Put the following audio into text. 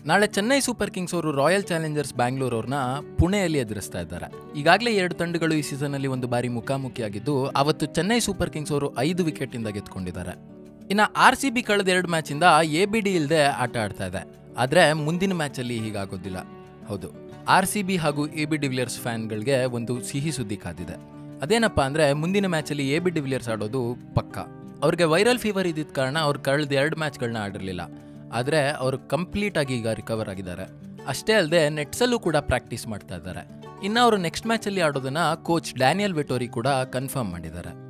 ನಾಳೆ Chennai Super Kings ಅವರು Royal Challengers Bangalore ಅವ್ರನ್ನ ಪುಣೆಯಲ್ಲಿ ಎದುರಿಸ್ತಾ ಇದ್ದಾರೆ ಈಗಾಗಲೇ ಎರಡು ತಂಡಗಳು ಈ ಸೀಸನ್ನಲ್ಲಿ ಒಂದು ಬಾರಿ ಮುಖಾಮುಖಿಯಾಗಿದ್ದು ಅವತ್ತು ಚೆನ್ನೈ ಸೂಪರ್ ಕಿಂಗ್ಸ್ ಅವರು ಐದು ವಿಕೆಟಿಂದ ಗೆದ್ಕೊಂಡಿದ್ದಾರೆ ಇನ್ನು ಆರ್ ಸಿ ಬಿ ಕಳೆದ ಎರಡು ಮ್ಯಾಚಿಂದ ಎ ಬಿ ಡಿ ಇಲ್ಲದೆ ಆಟ ಆಡ್ತಾ ಇದೆ ಆದರೆ ಮುಂದಿನ ಮ್ಯಾಚಲ್ಲಿ ಹೀಗಾಗೋದಿಲ್ಲ ಹೌದು ಆರ್ ಸಿ ಬಿ ಹಾಗೂ ಎ ಬಿ ಡಿವಿಲಿಯರ್ಸ್ ಫ್ಯಾನ್ಗಳಿಗೆ ಒಂದು ಸಿಹಿ ಸುದ್ದಿ ಕಾದಿದೆ ಅದೇನಪ್ಪ ಅಂದರೆ ಮುಂದಿನ ಮ್ಯಾಚಲ್ಲಿ ಎ ಬಿ ಡಿವಿಲಿಯರ್ಸ್ ಆಡೋದು ಪಕ್ಕ ಅವ್ರಿಗೆ ವೈರಲ್ ಫೀವರ್ ಇದ್ದಿದ್ದ ಕಾರಣ ಅವ್ರು ಕಳೆದ ಎರಡು ಮ್ಯಾಚ್ಗಳನ್ನ ಆಡಿರಲಿಲ್ಲ ಆದರೆ ಅವರು ಕಂಪ್ಲೀಟ್ ಆಗಿ ಈಗ ರಿಕವರ್ ಆಗಿದ್ದಾರೆ ಅಷ್ಟೇ ಅಲ್ಲದೆ ನೆಟ್ಸಲ್ಲೂ ಕೂಡ ಪ್ರಾಕ್ಟೀಸ್ ಮಾಡ್ತಾ ಇದ್ದಾರೆ ಇನ್ನು ಅವರು ನೆಕ್ಸ್ಟ್ ಮ್ಯಾಚಲ್ಲಿ ಆಡೋದನ್ನ ಕೋಚ್ ಡ್ಯಾನಿಯಲ್ ವೆಟೋರಿ ಕೂಡ ಕನ್ಫರ್ಮ್ ಮಾಡಿದ್ದಾರೆ